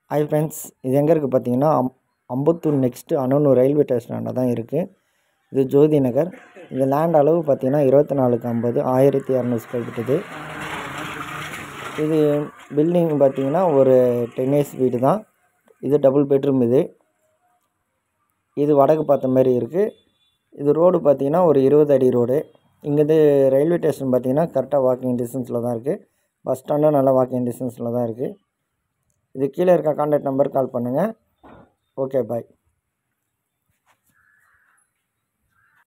hi friends இது எங்கே இருக்குது பார்த்தீங்கன்னா அம் அம்பத்தூர் நெக்ஸ்ட்டு அன்னூர் ரயில்வே ஸ்டேஷனாண்ட தான் இருக்குது இது ஜோதி நகர் இந்த லேண்ட் அளவு பார்த்தீங்கன்னா இருபத்தி நாலுக்கு ஐம்பது ஆயிரத்தி இரநூறு ஸ்கொயர் ஃபீட் இது இது பில்டிங் பார்த்தீங்கன்னா ஒரு டென் இயர்ஸ் வீடு தான் இது டபுள் பெட்ரூம் இது இது வடக்கு பார்த்த மாதிரி இருக்குது இது ரோடு பார்த்தீங்கன்னா ஒரு இருபது அடி ரோடு இங்கேருந்து ரயில்வே ஸ்டேஷன் பார்த்தீங்கன்னா கரெக்டாக வாக்கிங் டிஸ்டன்ஸில் தான் இருக்குது பஸ் ஸ்டாண்டும் நல்லா வாக்கிங் டிஸ்டன்ஸில் தான் இருக்குது இது கீழே இருக்க கான்டாக்ட் நம்பருக்கு கால் பண்ணுங்கள் ஓகே பாய்